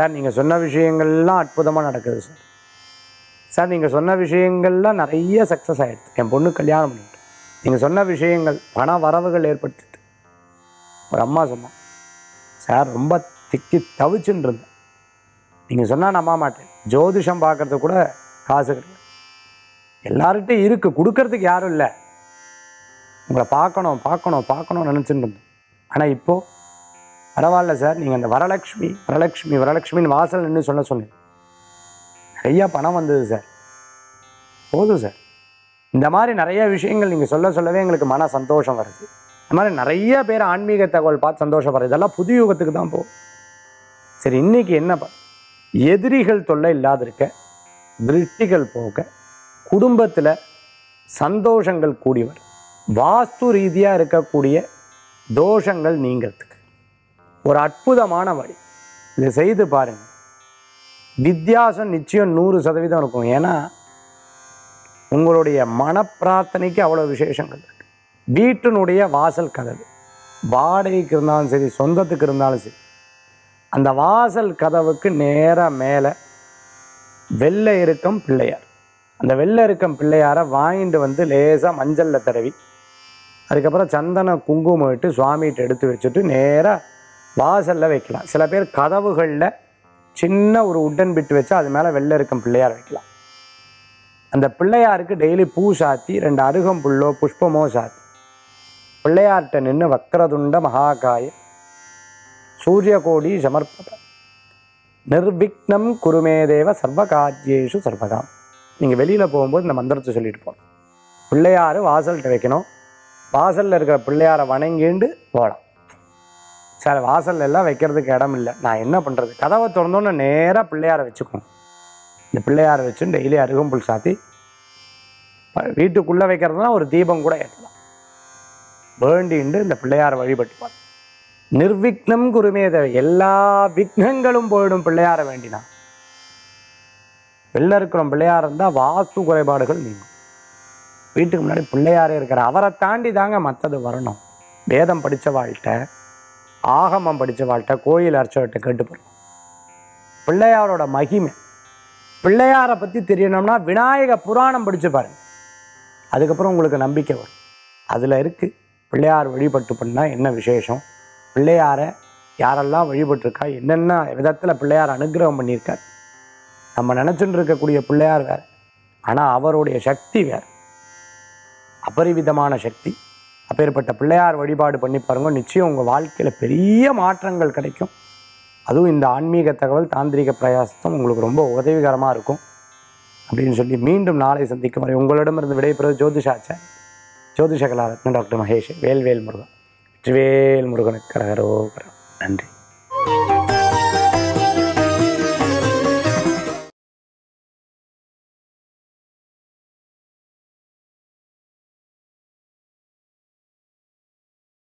sir நீங்கள் சொன்ன விஷயங்கள்லாம் அற்புதமாக நடக்குது சார் சார் நீங்கள் சொன்ன விஷயங்கள்லாம் நிறைய சக்ஸஸ் ஆகிடுது என் பொண்ணு கல்யாணம் பண்ணிட்டு நீங்கள் சொன்ன விஷயங்கள் பண வரவுகள் ஏற்பட்டுட்டு ஒரு அம்மா சொன்னான் சார் ரொம்ப திக்கி தவிச்சுன்னு இருந்தேன் நீங்கள் சொன்னால் நம்ப மாட்டேன் ஜோதிஷம் பார்க்கறதுக்கு கூட காசு கிடையாது எல்லார்கிட்டையும் இருக்குது கொடுக்கறதுக்கு யாரும் இல்லை உங்களை பார்க்கணும் பார்க்கணும் பார்க்கணும்னு நினச்சிட்டு இருந்தோம் ஆனால் இப்போது பரவாயில்ல சார் நீங்கள் அந்த வரலக்ஷ்மி வரலக்ஷ்மி வரலக்ஷ்மின்னு வாசல் நின்று சொல்ல சொன்னீங்க நிறையா பணம் வந்தது சார் போதும் சார் இந்த மாதிரி நிறைய விஷயங்கள் நீங்கள் சொல்ல சொல்லவே எங்களுக்கு மன சந்தோஷம் வருது இந்த மாதிரி நிறைய பேர் ஆன்மீக தகவல் பார்த்து சந்தோஷப்படுறது இதெல்லாம் புது யுகத்துக்கு தான் போகும் சரி இன்னைக்கு என்ன ப- எதிரிகள் தொல்லை இல்லாத இருக்க திருஷ்டிகள் போக குடும்பத்தில் சந்தோஷங்கள் கூடி வரும் வாஸ்து ரீதியாக இருக்கக்கூடிய தோஷங்கள் நீங்கிறதுக்கு ஒரு அற்புதமான வழி இதை செய்து பாருங்க வித்தியாசம் நிச்சயம் நூறு சதவீதம் இருக்கும் ஏன்னா உங்களுடைய மன பிரார்த்தனைக்கு அவ்வளோ விசேஷங்கள் இருக்கு வீட்டினுடைய வாசல் கதவு வாடகைக்கு இருந்தாலும் சரி சொந்தத்துக்கு இருந்தாலும் சரி அந்த வாசல் கதவுக்கு நேராக மேலே வெள்ளை இருக்கும் பிள்ளையார் அந்த வெள்ளை இருக்கும் பிள்ளையாரை வாங்கிட்டு வந்து லேசாக மஞ்சளில் தடவி அதுக்கப்புறம் சந்தன குங்குமம் இட்டு சுவாமிகிட்ட எடுத்து வச்சுட்டு நேராக வாசலில் வைக்கலாம் சில பேர் கதவுகளில் சின்ன ஒரு உட்டன் பிட்டு வச்சு அது மேலே வெள்ளை இருக்கும் பிள்ளையார் வைக்கலாம் அந்த பிள்ளையாருக்கு டெய்லி பூ சாத்தி ரெண்டு அருகம்புல்லோ புஷ்பமோ சாத்தி பிள்ளையார்கிட்ட நின்று வக்ரதுண்ட மகாகாய சூரியகோடி சமர்ப்பத நிர்விக்னம் குருமேதேவ சர்வகாரியேஷு சர்வகாம் நீங்கள் வெளியில் போகும்போது இந்த மந்திரத்தை சொல்லிட்டு போகணும் பிள்ளையார் வாசல்கிட்ட வைக்கணும் வாசலில் இருக்கிற பிள்ளையாரை வணங்கிண்டு போகலாம் சார் வாசல்ல எல்லாம் வைக்கிறதுக்கு இடம் இல்லை நான் என்ன பண்ணுறது கதவை திறந்தோன்னே நேராக பிள்ளையாரை வச்சுக்கோங்க இந்த பிள்ளையாரை வச்சு டெய்லி அருகம்புல் சாத்தி ப- வீட்டுக்குள்ளே வைக்கிறதுனா ஒரு தீபம் கூட ஏற்றலாம் வேண்டிண்டு இந்த பிள்ளையாரை வழிபட்டுப்பார் நிர்விக்னம் குருமே தேவை எல்லா விக்னங்களும் போயிடும் பிள்ளையாரை வேண்டினா வெளில இருக்கிற பிள்ளையார் இருந்தால் வாஸ்து குறைபாடுகள் நீங்கும் வீட்டுக்கு முன்னாடி பிள்ளையாரே இருக்கிற அவரை தாண்டி தாங்க மற்றது வரணும் வேதம் படித்த வாழ்கிட்ட ஆகமம் படித்த வாழ்கிட்ட கோயில் அர்ச்சகர்கிட்ட கேட்டு போகிறோம் பிள்ளையாரோட மகிமை பிள்ளையாரை பற்றி தெரியணும்னா விநாயக புராணம் படிச்சு பாருங்க அதுக்கப்புறம் உங்களுக்கு நம்பிக்கை வரும் அதில் இருக்குது பிள்ளையார் வழிபட்டு பண்ணால் என்ன விசேஷம் பிள்ளையாரை யாரெல்லாம் வழிபட்டிருக்கா என்னென்ன விதத்தில் பிள்ளையார் அனுகிரகம் பண்ணியிருக்கார் நம்ம நினச்சிட்டு இருக்கக்கூடிய பிள்ளையார் வேறு ஆனால் அவருடைய சக்தி வேறு அபரிவிதமான சக்தி அப்பேற்பட்ட பிள்ளையார் வழிபாடு பண்ணி பாருங்க நிச்சயம் உங்கள் வாழ்க்கையில் பெரிய மாற்றங்கள் கிடைக்கும் அதுவும் இந்த ஆன்மீக தகவல் தாந்திரிக பிரயாசம் உங்களுக்கு ரொம்ப உதவிகரமாக இருக்கும் அப்படின்னு சொல்லி மீண்டும் நாளை சந்திக்கும் வரை உங்களிடமிருந்து விடைபெறுவது ஜோதிஷாச்சார் ஜோதிஷ கலாரத்ன டாக்டர் மகேஷ் வேல்வேல் முருகன் வெற்றிவேல் முருகனுக்கு கரகரோகரம் நன்றி